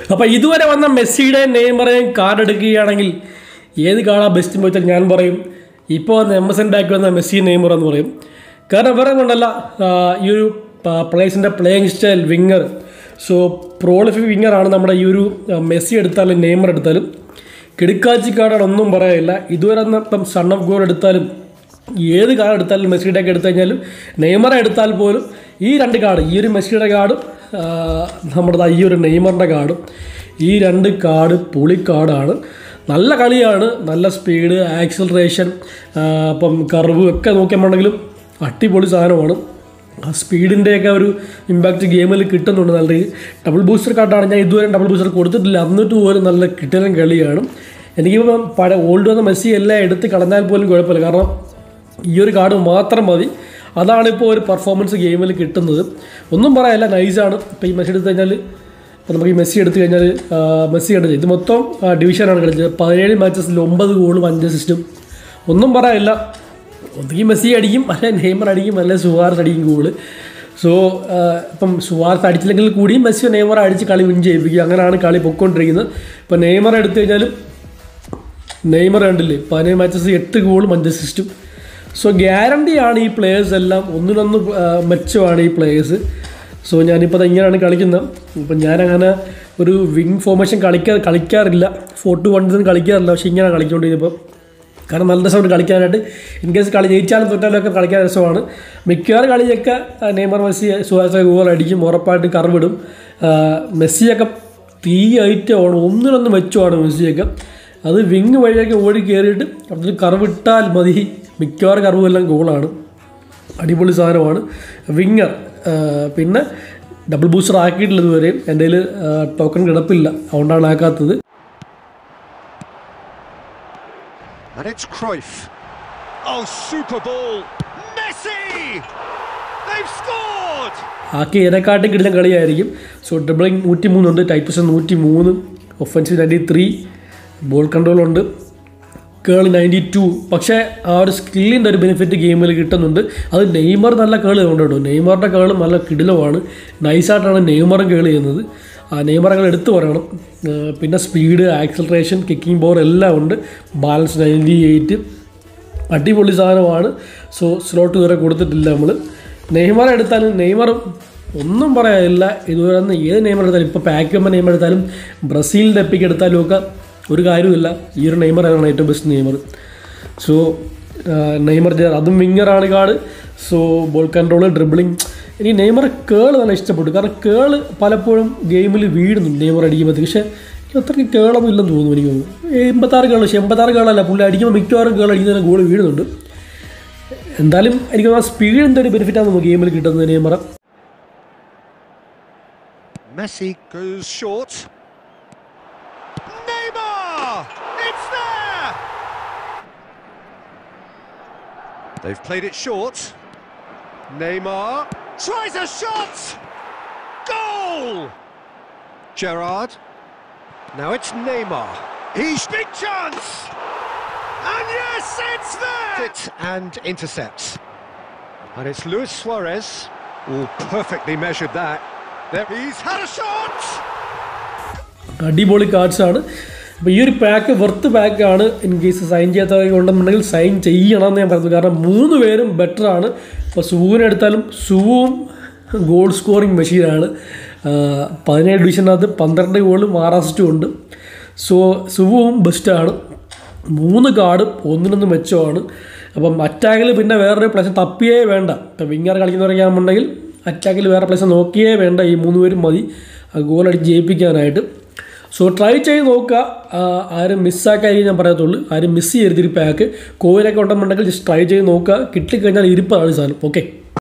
അപ്പോൾ ഇതുവരെ വന്ന മെസ്സിയുടെയും നെയ്മറേയും കാർഡ് എടുക്കുകയാണെങ്കിൽ ഏത് കാർഡാണ് ബെസ്റ്റ് എന്ന് വെച്ചാൽ ഞാൻ പറയും ഇപ്പോൾ വന്ന എം എസ് എൻ ബാക്ക് വന്ന മെസ്സി നെയ്മർ എന്ന് പറയും കാരണം വേറെ കൊണ്ടല്ല ആ, ഈ ഒരു പ്ലേസിൻ്റെ playing style winger so prolific വിങ്ങറാണ് നമ്മുടെ ഈ ഒരു ആ, മെസ്സി എടുത്താലും നെയ്മർ എടുത്താലും കിടുക്കാച്ചി കാർഡാണ് ഒന്നും പറയാനില്ല ഇതുവരെ വന്ന ഇപ്പം സൺ ഓഫ് ഗോൾ എടുത്താലും ഏത് കാർഡ് എടുത്താലും മെസ്സിയുടെ ഒക്കെ എടുത്തു കഴിഞ്ഞാലും നെയ്മറെ എടുത്താൽ പോലും ഈ രണ്ട് കാർഡ് ഈ ഒരു മെസ്സിയുടെ കാർഡും ആ, നമ്മുടെ ദാ ഈ ഒരു നെയ്മറിൻ്റെ കാർഡും ഈ രണ്ട് കാർഡ് പൊളി കാർഡാണ് നല്ല കളിയാണ് നല്ല സ്പീഡ് ആക്സിലറേഷൻ ഇപ്പം കർവ് ഒക്കെ നോക്കിയാണെങ്കിലും അടിപൊളി സാധനമാണ് ആ സ്പീഡിൻ്റെയൊക്കെ ഒരു ഇമ്പാക്റ്റ് ഗെയിമിൽ കിട്ടുന്നുണ്ട് നല്ല രീതി ഡബിൾ ബൂസ്റ്റർ കാർഡാണ് ഞാൻ ഇതുവരെ ഡബിൾ ബൂസ്റ്റർ കൊടുത്തിട്ടില്ല എന്നിട്ട് പോലും നല്ല കിട്ടലും കളിയാണ് എനിക്കിപ്പം പഴയ ഓൾഡ് വന്ന മെസ്സി എല്ലാം എടുത്ത് കളഞ്ഞാൽ പോലും കുഴപ്പമില്ല കാരണം ഈ ഒരു കാർഡ് മാത്രം മതി അതാണ് ഇപ്പോൾ ഒരു പെർഫോമൻസ് ഗെയിമിൽ കിട്ടുന്നത് ഒന്നും പറയാനില്ല നൈസാണ് ഇപ്പോൾ ഈ മെസ്സി എടുത്തു കഴിഞ്ഞാൽ ഇപ്പോൾ നമുക്ക് ഈ മെസ്സി എടുത്തു കഴിഞ്ഞാൽ ആ, മെസ്സി കണ്ടത് ഇത് മൊത്തം ആ, ഡിവിഷനാണ് കളിച്ചത് പതിനേഴ് മാച്ചസിൽ ഒമ്പത് ഗോളും അഞ്ച് അസിസ്റ്റും ഒന്നും പറയാനില്ല ഒന്നുകിൽ മെസ്സി അടിക്കും അല്ലെ നെയ്മർ അടിക്കും അല്ലെ സുവാർസ് അടിക്കും ഗോള് സോ ഇപ്പം സുവാർസ് അടിച്ചില്ലെങ്കിൽ കൂടിയും മെസ്സി നെയ്മർ അടിച്ച് കളി വിൻ ചെയ്യിപ്പിക്കുക അങ്ങനെയാണ് കളി പൊയ്ക്കൊണ്ടിരിക്കുന്നത് ഇപ്പം നെയ്മർ എടുത്തു കഴിഞ്ഞാലും നെയ്മർ കണ്ടില്ലേ പതിനേഴ് മാച്ചസ് എട്ട് ഗോളും അഞ്ച് അസിസ്റ്റും സോ ഗ്യാരണ്ടിയാണ് ഈ പ്ലേയേഴ്സ് എല്ലാം ഒന്നിനൊന്ന് ആ, മെച്ചമാണ് ഈ പ്ലേയേഴ്സ് സോ ഞാനിപ്പോൾ അത് ഇങ്ങനെയാണ് കളിക്കുന്നത് ഇപ്പം ഞാനങ്ങനെ ഒരു വിങ് ഫോർമേഷൻ കളിക്കാ കളിക്കാറില്ല ഫോർ ടു വൺ കളിക്കാറില്ല പക്ഷേ ഇങ്ങനെ കളിച്ചുകൊണ്ടിരുന്നപ്പോൾ കാരണം നല്ല രസമുണ്ട് കളിക്കാനായിട്ട് ഇൻ കേസ് കളി ജയിച്ചാലും തൊറ്റാലും ഒക്കെ കളിക്കാൻ രസമാണ് മിക്കവാറും കളിയൊക്കെ ആ, നെയ്മർ മെസ്സി സുഹാസ ഗോൾ അടിക്കും ഉറപ്പായിട്ട് കർവിടും ആ, മെസ്സിയൊക്കെ തീ ഐറ്റമാണ് ഒന്നിനൊന്ന് മെച്ചമാണ് മെസ്സിയൊക്കെ അത് വിങ് വഴിയൊക്കെ ഓടി കയറിയിട്ട് അതിൽ കർവിട്ടാൽ മതി മിക്കവാറും കർവെല്ലാം ഗോളാണ് അടിപൊളി സാധനമാണ് വിങ്ങർ പിന്നെ ഡബിൾ ബൂസ്റ്റർ ആക്കിയിട്ടില്ല ഇതുവരെയും എൻ്റെ കയ്യിൽ ടോക്കൺ കിടപ്പില്ല അതുകൊണ്ടാണ് ആക്കാത്തത് And it's Cruyff. Oh, super ball. Messi! They've scored! ആക്കി ഇതിനെക്കാട്ടും കിടിലം കളിയായിരിക്കും സോ ഡ്രിബിളിംഗ് നൂറ്റി മൂന്നുണ്ട് ടൈപ്പസ് നൂറ്റി മൂന്ന് offensive ninety three ball control ഉണ്ട് കേൾ നയൻറ്റി ടു പക്ഷേ ആ ഒരു സ്കില്ലിൻ്റെ ഒരു ബെനിഫിറ്റ് ഗെയിമിൽ കിട്ടുന്നുണ്ട് അത് നെയ്മർ നല്ല കേൾ ഉണ്ട് കേട്ടോ നെയ്മറിൻ്റെ കേളും നല്ല കിടിലമാണ് നൈസായിട്ടാണ് നെയ്മറും കേൾ ചെയ്യുന്നത് ആ നെയ്മറങ്ങൾ എടുത്തു പറയണം ആ, പിന്നെ സ്പീഡ് ആക്സലറേഷൻ കിക്കിംഗ് പവർ എല്ലാം ഉണ്ട് ബാലൻസ് നയൻറ്റി എയ്റ്റ് അടിപൊളി സാധനമാണ് സോ സ്ലോട്ട് ഇതുവരെ കൊടുത്തിട്ടില്ല നമ്മൾ നെയ്മർ എടുത്താലും നെയ്മർ ഒന്നും പറയാനില്ല ഇതുവരെ ഒന്ന് ഏത് നെയ്മർ എടുത്താലും ഇപ്പോൾ പാക്കമ്മ നെയ്മർ എടുത്താലും ബ്രസീലിൻ്റെ എപ്പിക്ക് എടുത്താലും ഒക്കെ ഒരു കാര്യമില്ല ഈ ഒരു നെയ്മറാണ് ഏറ്റവും ബെസ്റ്റ് നെയ്മർ സോ നെയ്മർ ജെ- അതും വിങ്ങറാണ് card so ball control dribbling ഇനി നെയ്മർ കേള് നല്ല ഇഷ്ടപ്പെട്ടു കാരണം കേള് പലപ്പോഴും ഗെയിമിൽ വീഴുന്നുണ്ട് നെയ്മർ അടിക്കുമ്പോഴത്തേക്ക് പക്ഷേ എനിക്ക് അത്രയ്ക്ക് കേളൊന്നും ഇല്ലെന്ന് തോന്നുന്നു എനിക്ക് തോന്നുന്നു എൺപത്താറ് കേൾ പക്ഷേ എൺപത്താറ് കേളല്ല പുള്ളി അടിക്കുമ്പോൾ മിക്കവാറും കേൾ അടിക്കുന്നതിന് ഗോൾ വീഴുന്നുണ്ട് എന്തായാലും എനിക്ക് തോന്നുന്നു ആ സ്പീഡിൻ്റെ ഒരു ബെനിഫിറ്റാണ് നമുക്ക് ഗെയിമിൽ കിട്ടുന്നത് Neymar Messi goes short. Neymar! It's there! They've played it short. Neymar tries a shot! Goal! Gerard. Now it's Neymar. He's big chance! And yes, it's there! It and intercepts. And it's Luis Suarez. Oh, perfectly measured that. There, he's had a shot! അടിപൊളി കാർഡ്സാണ് അപ്പോൾ ഈ ഒരു pack worth പാക്കാണ് in case sign ചെയ്യാത്തവരൊക്കെ ഉണ്ടെന്നുണ്ടെങ്കിൽ sign ചെയ്യണം എന്ന് ഞാൻ പറയുന്നത് കാരണം മൂന്ന് പേരും ബെറ്ററാണ് ഇപ്പോൾ സുവുവിനെ എടുത്താലും സുവും ഗോൾ സ്കോറിങ് മെഷീനാണ് പതിനേഴ് ഡിവിഷനകത്ത് പന്ത്രണ്ട് ഗോളും ആറ് അസിസ്റ്റും ഉണ്ട് സോ സുവും ബെസ്റ്റാണ് മൂന്ന് കാർഡും ഒന്നിനൊന്ന് മെച്ചമാണ് അപ്പം അറ്റാക്കിൽ പിന്നെ വേറൊരു പ്ലേസ് തപ്പിയേ വേണ്ട ഇപ്പം വിങ്ങർ കളിക്കുന്നവരൊക്കെയാണെന്നുണ്ടെങ്കിൽ അറ്റാക്കിൽ വേറെ പ്ലേസ് നോക്കിയേ വേണ്ട ഈ മൂന്ന് പേരും മതി ആ ഗോൾ അടിച്ച് ജയിപ്പിക്കാനായിട്ട് സോ ട്രൈ ചെയ്ത് നോക്കുക ആ, ആരും മിസ്സാക്കായിരിക്കും ഞാൻ പറയത്തുള്ളൂ ആരും മിസ് ചെയ്യരുത് ഈ പാക്ക് കോവിലൊക്കെ ഉണ്ടെന്നുണ്ടെങ്കിൽ ജസ്റ്റ് ട്രൈ ചെയ്ത് നോക്കുക കിട്ടിക്കഴിഞ്ഞാൽ ഇരിപ്പാണ് ഈ സാധനം ഓക്കെ